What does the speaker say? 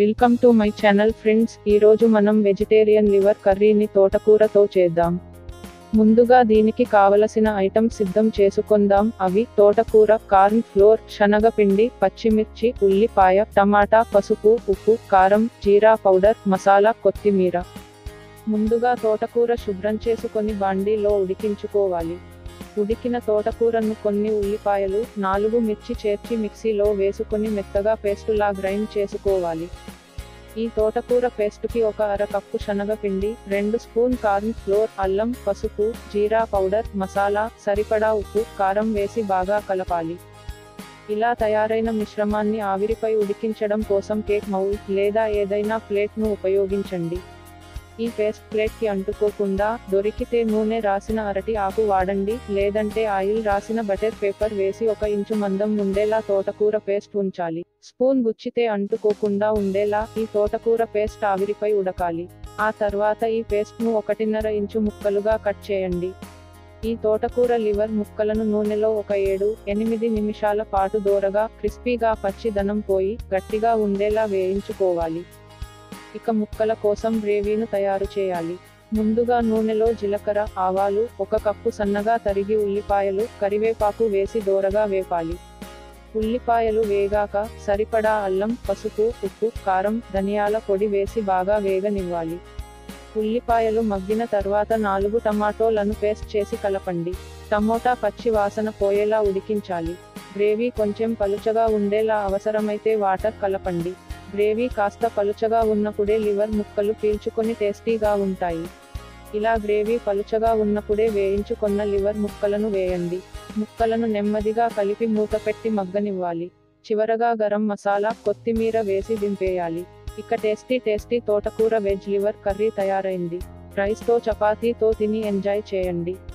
welcome to my channel friends ఈరోజు మనం vegetarian liver కర్రీని తోటకూరతో చేద్దాం ముందుగా దీనికి కావలసిన ఐటమ్ సిద్ధం చేసుకుందాం అవి తోటకూర కార్న్ ఫ్లోర్ శనగపిండి పచ్చిమిర్చి ఉల్లిపాయ టమాటా పసుపు ఉప్పు కారం జీరా పౌడర్ మసాలా కొత్తిమీర ముందుగా తోటకూర శుభ్రం చేసుకొని బాండీలో ఉడికించుకోవాలి ఉడికిన తోటకూరను కొన్ని ఉల్లిపాయలు నాలుగు మిర్చి చేర్చి మిక్సీలో వేసుకొని మెత్తగా పేస్టులా గ్రైండ్ చేసుకోవాలి ఈ తోటకూర పేస్టుకి ఒక అర కప్పు శనగపిండి రెండు స్పూన్ కార్న్ ఫ్లోర్ అల్లం పసుపు జీరా పౌడర్ మసాలా సరిపడా ఉప్పు కారం వేసి బాగా కలపాలి ఇలా తయారైన మిశ్రమాన్ని ఆవిరిపై ఉడికించడం కోసం కేక్ మౌల్ లేదా ఏదైనా ప్లేట్ను ఉపయోగించండి ఈ పేస్ట్ ప్లేట్ కి అంటుకోకుండా దొరికితే నూనె రాసిన అరటి ఆకు వాడండి లేదంటే ఆయిల్ రాసిన బటర్ పేపర్ వేసి ఒక ఇంచు మందం ఉండేలా తోటకూర పేస్ట్ ఉంచాలి స్పూన్ గుచ్చితే అంటుకోకుండా ఉండేలా ఈ తోటకూర పేస్ట్ ఆవిరిపై ఉడకాలి ఆ తర్వాత ఈ పేస్ట్ ను ఒకటిన్నర ఇంచు ముక్కలుగా కట్ చేయండి ఈ తోటకూర లివర్ ముక్కలను నూనెలో ఒక ఏడు ఎనిమిది నిమిషాల పాటు దోరగా క్రిస్పీగా పచ్చిదనం పోయి గట్టిగా ఉండేలా వేయించుకోవాలి ఇక ముక్కల కోసం గ్రేవీను తయారు చేయాలి ముందుగా నూనెలో జీలకర్ర ఆవాలు ఒక కప్పు సన్నగా తరిగి ఉల్లిపాయలు కరివేపాకు వేసి దోరగా వేపాలి ఉల్లిపాయలు వేగాక సరిపడా అల్లం పసుపు ఉప్పు కారం ధనియాల పొడి వేసి బాగా వేగనివ్వాలి ఉల్లిపాయలు మగ్గిన తర్వాత నాలుగు టమాటోలను పేస్ట్ చేసి కలపండి టమోటా పచ్చి వాసన పోయేలా ఉడికించాలి గ్రేవీ కొంచెం పలుచగా ఉండేలా అవసరమైతే వాటర్ కలపండి గ్రేవీ కాస్త పలుచగా ఉన్నప్పుడే లివర్ ముక్కలు పీల్చుకొని టేస్టీగా ఉంటాయి ఇలా గ్రేవీ పలుచగా ఉన్నప్పుడే వేయించుకొన్న లివర్ ముక్కలను వేయండి ముక్కలను నెమ్మదిగా కలిపి మూత పెట్టి మగ్గనివ్వాలి చివరగా గరం మసాలా కొత్తిమీర వేసి దింపేయాలి ఇక టేస్టీ టేస్టీ తోటకూర వెజ్ లివర్ కర్రీ తయారైంది రైస్తో చపాతీతో తిని ఎంజాయ్ చేయండి